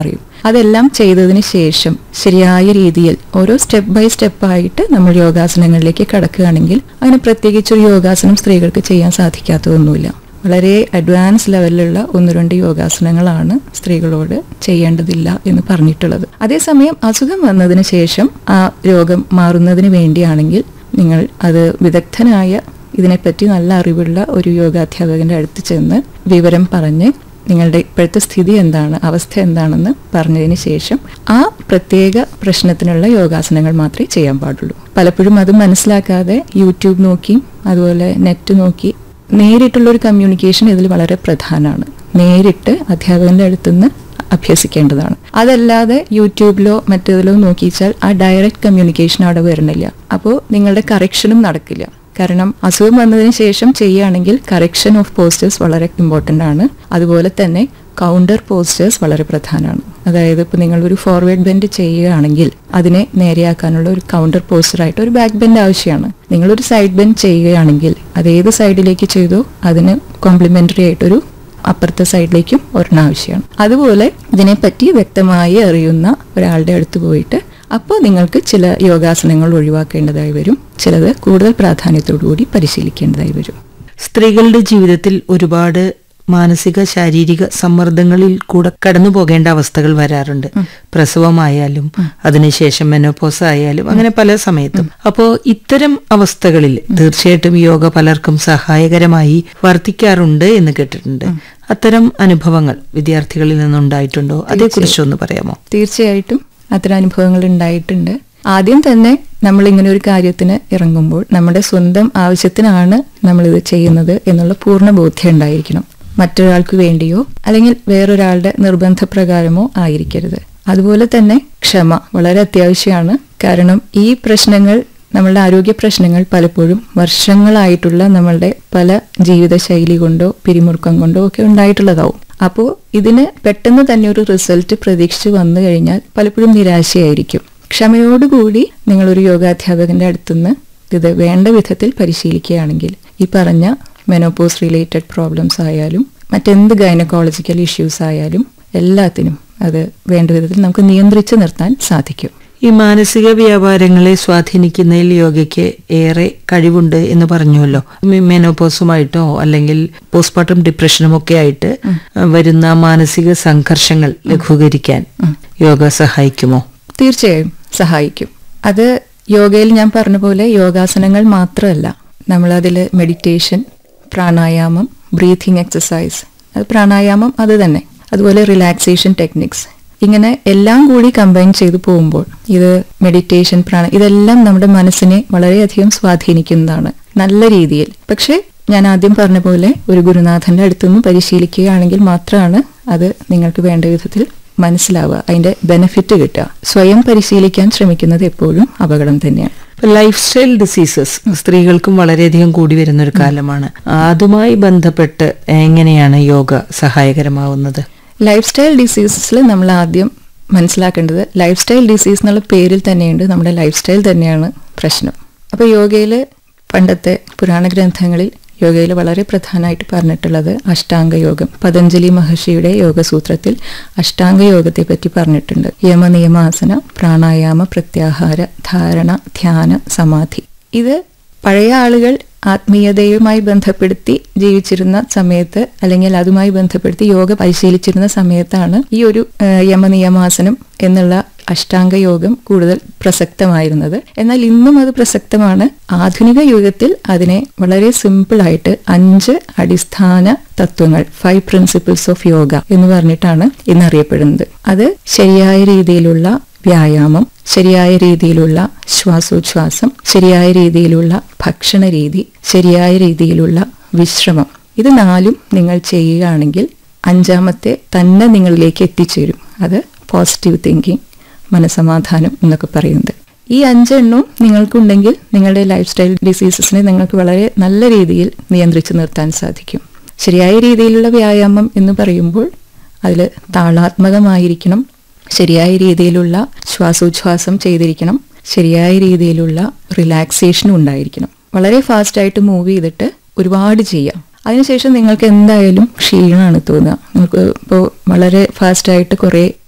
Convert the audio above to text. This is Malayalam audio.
അറിയും അതെല്ലാം ചെയ്തതിന് ശേഷം ശരിയായ രീതിയിൽ ഓരോ സ്റ്റെപ്പ് ബൈ സ്റ്റെപ്പ് ആയിട്ട് നമ്മൾ യോഗാസനങ്ങളിലേക്ക് കടക്കുകയാണെങ്കിൽ അങ്ങനെ പ്രത്യേകിച്ചൊരു യോഗാസനം സ്ത്രീകൾക്ക് ചെയ്യാൻ സാധിക്കാത്തതൊന്നുമില്ല വളരെ അഡ്വാൻസ് ലെവലിലുള്ള ഒന്ന് രണ്ട് യോഗാസനങ്ങളാണ് സ്ത്രീകളോട് ചെയ്യേണ്ടതില്ല എന്ന് പറഞ്ഞിട്ടുള്ളത് അതേസമയം അസുഖം വന്നതിന് ശേഷം ആ രോഗം മാറുന്നതിന് വേണ്ടിയാണെങ്കിൽ നിങ്ങൾ അത് വിദഗ്ധനായ ഇതിനെപ്പറ്റി നല്ല അറിവുള്ള ഒരു യോഗാധ്യാപകന്റെ അടുത്ത് ചെന്ന് വിവരം പറഞ്ഞ് നിങ്ങളുടെ ഇപ്പോഴത്തെ സ്ഥിതി എന്താണ് അവസ്ഥ എന്താണെന്ന് പറഞ്ഞതിന് ശേഷം ആ പ്രത്യേക പ്രശ്നത്തിനുള്ള യോഗാസനങ്ങൾ മാത്രമേ ചെയ്യാൻ പാടുള്ളൂ പലപ്പോഴും അത് മനസ്സിലാക്കാതെ യൂട്യൂബ് നോക്കി അതുപോലെ നെറ്റ് നോക്കി നേരിട്ടുള്ള ഒരു കമ്മ്യൂണിക്കേഷൻ ഇതിൽ വളരെ പ്രധാനമാണ് നേരിട്ട് അധ്യാപകന്റെ അടുത്തുനിന്ന് അഭ്യസിക്കേണ്ടതാണ് അതല്ലാതെ യൂട്യൂബിലോ മറ്റേതിലോ നോക്കിച്ചാൽ ആ ഡയറക്റ്റ് കമ്മ്യൂണിക്കേഷൻ അവിടെ വരുന്നില്ല അപ്പോൾ നിങ്ങളുടെ കറക്ഷനും നടക്കില്ല കാരണം അസുഖം വന്നതിന് ശേഷം ചെയ്യുകയാണെങ്കിൽ കറക്ഷൻ ഓഫ് പോസ്റ്റേഴ്സ് വളരെ ഇമ്പോർട്ടൻ്റ് ആണ് അതുപോലെ തന്നെ കൗണ്ടർ പോസ്റ്റേഴ്സ് വളരെ പ്രധാനമാണ് അതായത് ഇപ്പോൾ നിങ്ങൾ ഒരു ഫോർവേഡ് ബെൻഡ് ചെയ്യുകയാണെങ്കിൽ അതിനെ നേരെയാക്കാനുള്ള ഒരു കൗണ്ടർ പോസ്റ്ററായിട്ട് ഒരു ബാക്ക് ബെൻഡ് ആവശ്യമാണ് നിങ്ങളൊരു സൈഡ് ബെൻഡ് ചെയ്യുകയാണെങ്കിൽ അത് ഏത് സൈഡിലേക്ക് ചെയ്തോ അതിന് കോംപ്ലിമെന്ററി ആയിട്ടൊരു അപ്പുറത്തെ സൈഡിലേക്കും ഒരെണ്ണം ആവശ്യമാണ് അതുപോലെ ഇതിനെപ്പറ്റി വ്യക്തമായി അറിയുന്ന ഒരാളുടെ അടുത്ത് പോയിട്ട് അപ്പോൾ നിങ്ങൾക്ക് ചില യോഗാസനങ്ങൾ ഒഴിവാക്കേണ്ടതായി വരും ചിലത് കൂടുതൽ പ്രാധാന്യത്തോടു കൂടി പരിശീലിക്കേണ്ടതായി വരും സ്ത്രീകളുടെ ജീവിതത്തിൽ ഒരുപാട് മാനസിക ശാരീരിക സമ്മർദ്ദങ്ങളിൽ കൂടെ കടന്നു പോകേണ്ട അവസ്ഥകൾ വരാറുണ്ട് പ്രസവമായാലും അതിനുശേഷം മെനോപോസ് ആയാലും അങ്ങനെ പല സമയത്തും അപ്പോ ഇത്തരം അവസ്ഥകളിൽ തീർച്ചയായിട്ടും യോഗ പലർക്കും സഹായകരമായി വർത്തിക്കാറുണ്ട് എന്ന് കേട്ടിട്ടുണ്ട് അത്തരം അനുഭവങ്ങൾ വിദ്യാർത്ഥികളിൽ നിന്നുണ്ടായിട്ടുണ്ടോ അതേക്കുറിച്ചൊന്ന് പറയാമോ തീർച്ചയായിട്ടും അത്തരം അനുഭവങ്ങൾ ഉണ്ടായിട്ടുണ്ട് ആദ്യം തന്നെ നമ്മൾ ഇങ്ങനെ ഒരു കാര്യത്തിന് ഇറങ്ങുമ്പോൾ നമ്മുടെ സ്വന്തം ആവശ്യത്തിനാണ് നമ്മളിത് ചെയ്യുന്നത് എന്നുള്ള പൂർണ്ണ ബോധ്യം ഉണ്ടായിരിക്കണം മറ്റൊരാൾക്ക് വേണ്ടിയോ അല്ലെങ്കിൽ വേറൊരാളുടെ നിർബന്ധപ്രകാരമോ ആയിരിക്കരുത് അതുപോലെ തന്നെ ക്ഷമ വളരെ അത്യാവശ്യമാണ് കാരണം ഈ പ്രശ്നങ്ങൾ നമ്മളുടെ ആരോഗ്യ പ്രശ്നങ്ങൾ പലപ്പോഴും വർഷങ്ങളായിട്ടുള്ള നമ്മളുടെ പല ജീവിതശൈലി കൊണ്ടോ പിരിമുറുക്കം കൊണ്ടോ ഒക്കെ ഉണ്ടായിട്ടുള്ളതാവും അപ്പോൾ ഇതിന് പെട്ടെന്ന് തന്നെ ഒരു റിസൾട്ട് പ്രതീക്ഷിച്ച് വന്നു കഴിഞ്ഞാൽ പലപ്പോഴും നിരാശയായിരിക്കും ക്ഷമയോടുകൂടി നിങ്ങളൊരു യോഗാധ്യാപകന്റെ അടുത്തുനിന്ന് ഇത് വേണ്ട വിധത്തിൽ പരിശീലിക്കുകയാണെങ്കിൽ ഈ പറഞ്ഞ മെനോപോസ് റിലേറ്റഡ് പ്രോബ്ലംസ് ആയാലും മറ്റെന്ത് ഗൈനക്കോളജിക്കൽ ഇഷ്യൂസ് ആയാലും എല്ലാത്തിനും അത് വേണ്ട വിധത്തിൽ നമുക്ക് നിയന്ത്രിച്ച് നിർത്താൻ സാധിക്കും ഈ മാനസിക വ്യാപാരങ്ങളെ സ്വാധീനിക്കുന്നതിൽ യോഗയ്ക്ക് ഏറെ കഴിവുണ്ട് എന്ന് പറഞ്ഞുവല്ലോ മെ- മെനോപോസുമായിട്ടോ അല്ലെങ്കിൽ പോസ്റ്റ്മോർട്ടം ഡിപ്രഷനും ഒക്കെ ആയിട്ട് വരുന്ന മാനസിക സംഘർഷങ്ങൾ ലഘൂകരിക്കാൻ യോഗ സഹായിക്കുമോ തീർച്ചയായും സഹായിക്കും അത് യോഗയിൽ ഞാൻ പറഞ്ഞ പോലെ യോഗാസനങ്ങൾ മാത്രമല്ല നമ്മളതിൽ മെഡിറ്റേഷൻ പ്രാണായാമം ബ്രീതിങ് എക്സസൈസ് അത് പ്രാണായാമം അത് തന്നെ അതുപോലെ റിലാക്സേഷൻ ടെക്നിക്സ് ഇങ്ങനെ എല്ലാം കൂടി കമ്പൈൻ ചെയ്തു പോകുമ്പോൾ ഇത് മെഡിറ്റേഷൻ പ്രാണ ഇതെല്ലാം നമ്മുടെ മനസ്സിനെ വളരെയധികം സ്വാധീനിക്കുന്നതാണ് നല്ല രീതിയിൽ പക്ഷേ ഞാൻ ആദ്യം പറഞ്ഞ പോലെ ഒരു ഗുരുനാഥന്റെ അടുത്തുനിന്ന് പരിശീലിക്കുകയാണെങ്കിൽ മാത്രമാണ് അത് നിങ്ങൾക്ക് വേണ്ട വിധത്തിൽ മനസ്സിലാവുക അതിന്റെ ബെനിഫിറ്റ് കിട്ടുക സ്വയം പരിശീലിക്കാൻ ശ്രമിക്കുന്നത് എപ്പോഴും അപകടം തന്നെയാണ് ലൈഫ് സ്റ്റൈൽ ഡിസീസസ് സ്ത്രീകൾക്കും വളരെയധികം കൂടി വരുന്ന ഒരു കാലമാണ് അതുമായി ബന്ധപ്പെട്ട് എങ്ങനെയാണ് യോഗ സഹായകരമാവുന്നത് ലൈഫ് സ്റ്റൈൽ ഡിസീസസിൽ നമ്മൾ ആദ്യം മനസ്സിലാക്കേണ്ടത് ലൈഫ് സ്റ്റൈൽ ഡിസീസ് എന്നുള്ള പേരിൽ തന്നെയുണ്ട് നമ്മുടെ ലൈഫ് സ്റ്റൈൽ തന്നെയാണ് പ്രശ്നം അപ്പോൾ യോഗയിൽ പണ്ടത്തെ പുരാണ ഗ്രന്ഥങ്ങളിൽ യോഗയിൽ വളരെ പ്രധാനമായിട്ട് പറഞ്ഞിട്ടുള്ളത് അഷ്ടാംഗ യോഗം പതഞ്ജലി മഹർഷിയുടെ യോഗസൂത്രത്തിൽ അഷ്ടാംഗ യോഗത്തെ പറ്റി പറഞ്ഞിട്ടുണ്ട് യമ നിയമാസന പ്രാണായാമ പ്രത്യാഹാര ധാരണ ധ്യാന സമാധി ഇത് പഴയ ആളുകൾ ആത്മീയതയുമായി ബന്ധപ്പെടുത്തി ജീവിച്ചിരുന്ന സമയത്ത് അല്ലെങ്കിൽ അതുമായി ബന്ധപ്പെടുത്തി യോഗ പരിശീലിച്ചിരുന്ന സമയത്താണ് ഈ ഒരു ആ, യമനിയമാസനം എന്നുള്ള അഷ്ടാംഗ യോഗം കൂടുതൽ പ്രസക്തമായിരുന്നത് എന്നാൽ ഇന്നും അത് പ്രസക്തമാണ് ആധുനിക യുഗത്തിൽ അതിനെ വളരെ സിമ്പിൾ ആയിട്ട് അഞ്ച് അടിസ്ഥാന തത്വങ്ങൾ ഫൈവ് പ്രിൻസിപ്പിൾസ് ഓഫ് യോഗ എന്ന് പറഞ്ഞിട്ടാണ് ഇന്ന് അറിയപ്പെടുന്നത് അത് ശരിയായ രീതിയിലുള്ള വ്യായാമം ശരിയായ രീതിയിലുള്ള ശ്വാസോച്ഛ്വാസം ശരിയായ രീതിയിലുള്ള ഭക്ഷണ രീതി ശരിയായ രീതിയിലുള്ള വിശ്രമം ഇത് നാലും നിങ്ങൾ ചെയ്യുകയാണെങ്കിൽ അഞ്ചാമത്തെ തന്നെ നിങ്ങളിലേക്ക് എത്തിച്ചേരും അത് പോസിറ്റീവ് തിങ്കിങ് മനസമാധാനം എന്നൊക്കെ പറയുന്നത് ഈ അഞ്ചെണ്ണവും നിങ്ങൾക്കുണ്ടെങ്കിൽ നിങ്ങളുടെ ലൈഫ് സ്റ്റൈൽ ഡിസീസസിനെ നിങ്ങൾക്ക് വളരെ നല്ല രീതിയിൽ നിയന്ത്രിച്ചു നിർത്താൻ സാധിക്കും ശരിയായ രീതിയിലുള്ള വ്യായാമം എന്ന് പറയുമ്പോൾ അതിൽ താളാത്മകമായിരിക്കണം ശരിയായ രീതിയിലുള്ള ശ്വാസോച്ഛ്വാസം ചെയ്തിരിക്കണം ശരിയായ രീതിയിലുള്ള റിലാക്സേഷനും ഉണ്ടായിരിക്കണം വളരെ ഫാസ്റ്റായിട്ട് മൂവ് ചെയ്തിട്ട് ഒരുപാട് ചെയ്യാം അതിനുശേഷം നിങ്ങൾക്ക് എന്തായാലും ക്ഷീണമാണ് തോന്നുക നിങ്ങൾക്ക് ഇപ്പോൾ വളരെ ഫാസ്റ്റായിട്ട് കുറേ